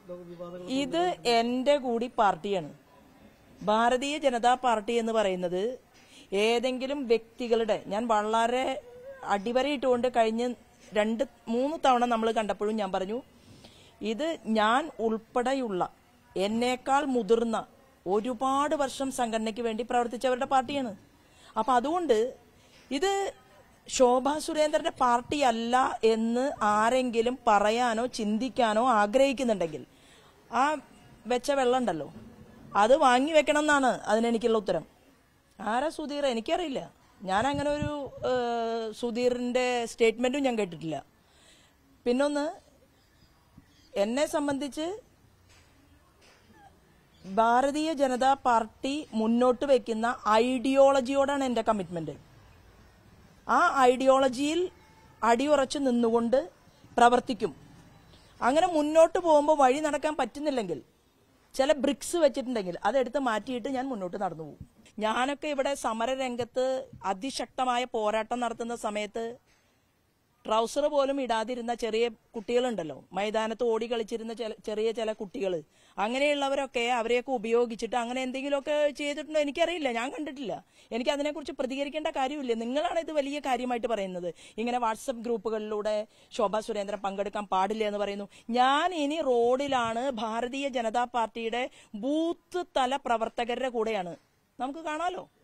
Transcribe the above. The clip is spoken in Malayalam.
വിവാദങ്ങൾ ഇത് എന്റെ കൂടി പാർട്ടിയാണ് ഭാരതീയ ജനതാ പാർട്ടി എന്ന് പറയുന്നത് ഏതെങ്കിലും വ്യക്തികളുടെ ഞാൻ വളരെ അടിവരയിട്ടുകൊണ്ട് കഴിഞ്ഞ് രണ്ട് മൂന്ന് തവണ നമ്മൾ കണ്ടപ്പോഴും ഞാൻ പറഞ്ഞു ഇത് ഞാൻ ഉൾപ്പെടെയുള്ള എന്നേക്കാൾ മുതിർന്ന ഒരുപാട് വർഷം സംഘടനയ്ക്ക് വേണ്ടി പ്രവർത്തിച്ചവരുടെ പാർട്ടിയാണ് അപ്പൊ അതുകൊണ്ട് ഇത് ശോഭാ സുരേന്ദ്രന്റെ പാർട്ടി അല്ല എന്ന് ആരെങ്കിലും പറയാനോ ചിന്തിക്കാനോ ആഗ്രഹിക്കുന്നുണ്ടെങ്കിൽ ആ വെച്ച വെള്ളം ഉണ്ടല്ലോ അത് വാങ്ങി വെക്കണം എന്നാണ് അതിനെനിക്കുള്ള ഉത്തരം ആരാ സുധീർ എനിക്കറിയില്ല ഞാൻ അങ്ങനെ ഒരു ഏഹ്, സുധീറിന്റെ സ്റ്റേറ്റ്മെന്റും ഞാൻ കേട്ടിട്ടില്ല പിന്നൊന്ന് എന്നെ സംബന്ധിച്ച് ഭാരതീയ ജനതാ പാർട്ടി മുന്നോട്ട് വെക്കുന്ന ഐഡിയോളജിയോടാണ് എന്റെ കമ്മിറ്റ്മെന്റ് ആ ഐഡിയോളജിയിൽ അടിയുറച്ച് നിന്നുകൊണ്ട് പ്രവർത്തിക്കും അങ്ങനെ മുന്നോട്ട് പോകുമ്പോൾ വഴി നടക്കാൻ പറ്റുന്നില്ലെങ്കിൽ ചില ബ്രിക്സ് വെച്ചിട്ടുണ്ടെങ്കിൽ അതെടുത്ത് മാറ്റിയിട്ട് ഞാൻ മുന്നോട്ട് നടന്നു പോകും ഞാനൊക്കെ ഇവിടെ സമരരംഗത്ത് അതിശക്തമായ പോരാട്ടം നടത്തുന്ന സമയത്ത് ട്രൗസർ പോലും ഇടാതിരുന്ന ചെറിയ കുട്ടികളുണ്ടല്ലോ മൈതാനത്ത് ഓടി കളിച്ചിരുന്ന ചില- ചെറിയ ചില കുട്ടികൾ അങ്ങനെയുള്ളവരൊക്കെ അവരെയൊക്കെ ഉപയോഗിച്ചിട്ട് അങ്ങനെ എന്തെങ്കിലുമൊക്കെ ചെയ്തിട്ടുണ്ടോ എനിക്കറിയില്ല ഞാൻ കണ്ടിട്ടില്ല എനിക്ക് അതിനെക്കുറിച്ച് പ്രതികരിക്കേണ്ട കാര്യമില്ല നിങ്ങളാണ് ഇത് വലിയ കാര്യമായിട്ട് പറയുന്നത് ഇങ്ങനെ വാട്സപ്പ് ഗ്രൂപ്പുകളിലൂടെ ശോഭാ സുരേന്ദ്രൻ പങ്കെടുക്കാൻ പാടില്ല എന്ന് പറയുന്നു ഞാൻ ഇനി റോഡിലാണ് ഭാരതീയ ജനതാ പാർട്ടിയുടെ ബൂത്ത് തല പ്രവർത്തകരുടെ കൂടെയാണ് നമുക്ക് കാണാലോ